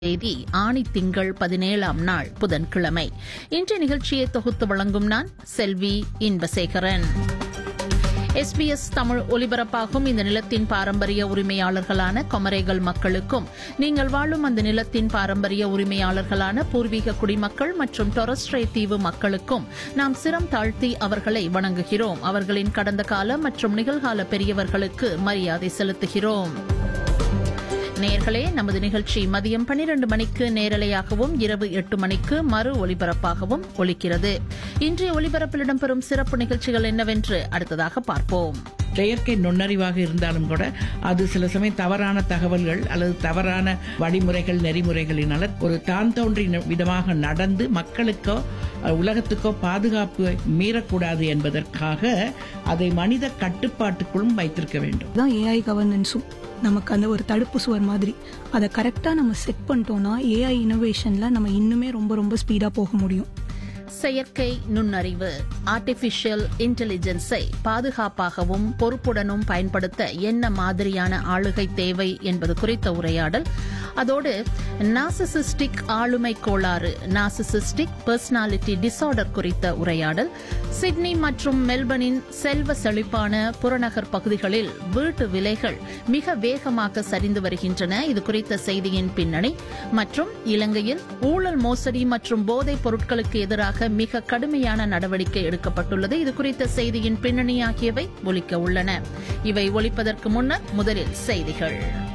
தேதி ஆணி திங்கள் பதினேழாம் நாள் புதன்கிழமை இன்றைய நிகழ்ச்சியை தொகுத்து வழங்கும் நான் செல்வி இன்பசேகரன் எஸ்பிஎஸ் தமிழ் ஒலிபரப்பாகும் இந்த நிலத்தின் பாரம்பரிய உரிமையாளர்களான கொமரேகள் மக்களுக்கும் நீங்கள் வாழும் அந்த நிலத்தின் பாரம்பரிய உரிமையாளர்களான பூர்வீக குடிமக்கள் மற்றும் டொரஸ்ட்ரே தீவு மக்களுக்கும் நாம் சிரம் தாழ்த்தி அவர்களை வணங்குகிறோம் அவர்களின் கடந்த கால மற்றும் நிகழ்கால பெரியவர்களுக்கு மரியாதை செலுத்துகிறோம் நேர்களே நமது நிகழ்ச்சி மதியம் பன்னிரண்டு மணிக்கு நேரலையாகவும் இரவு எட்டு மணிக்கு மறு ஒலிபரப்பாகவும் ஒலிக்கிறது இன்றைய ஒலிபரப்பில் இடம்பெறும் சிறப்பு நிகழ்ச்சிகள் என்னவென்று அடுத்ததாக பார்ப்போம் செயற்கை நுண்ணறிவாக இருந்தாலும் கூட அது சில சமயம் தவறான தகவல்கள் அல்லது தவறான வழிமுறைகள் நெறிமுறைகளினால ஒரு தான் தோன்றி விதமாக நடந்து மக்களுக்கோ அஹ், உலகத்துக்கோ பாதுகாப்பு மீறக்கூடாது என்பதற்காக அதை மனித கட்டுப்பாட்டுக்குள்ளும் வைத்திருக்க வேண்டும் தான் ஏஐ கவர்னன்ஸும் நமக்கு அந்த ஒரு தடுப்பு சுவர் மாதிரி அதை கரெக்டாக நம்ம செட் பண்ணிட்டோம்னா ஏஐ இனோவேஷனில் நம்ம இன்னுமே ரொம்ப ரொம்ப ஸ்பீடாக போக முடியும் செயற்கை நுண்ணறிவு ஆர்டிபிஷியல் இன்டெலிஜென்ஸை பாதுகாப்பாகவும் பொறுப்புடனும் பயன்படுத்த என்ன மாதிரியான ஆளுகை தேவை என்பது குறித்த உரையாடல் அதோடு நாசிசிஸ்டிக் ஆளுமை கோளாறு நாசிசிஸ்டிக் பர்சனாலிட்டி டிசார்டர் குறித்த உரையாடல் சிட்னி மற்றும் மெல்பர்னின் செல்வ செழிப்பான புறநகர் பகுதிகளில் வீட்டு விலைகள் மிக வேகமாக சரிந்து வருகின்றன இது குறித்த செய்தியின் பின்னணி மற்றும் இலங்கையில் ஊழல் மோசடி மற்றும் போதைப் பொருட்களுக்கு எதிராக மிக கடுமையான நடவடிக்கை எடுக்கப்பட்டுள்ளது இது குறித்த செய்தியின் பின்னணி ஆகியவை ஒலிக்க உள்ளன இவை ஒலிப்பதற்கு முன்னர் முதலில் செய்திகள்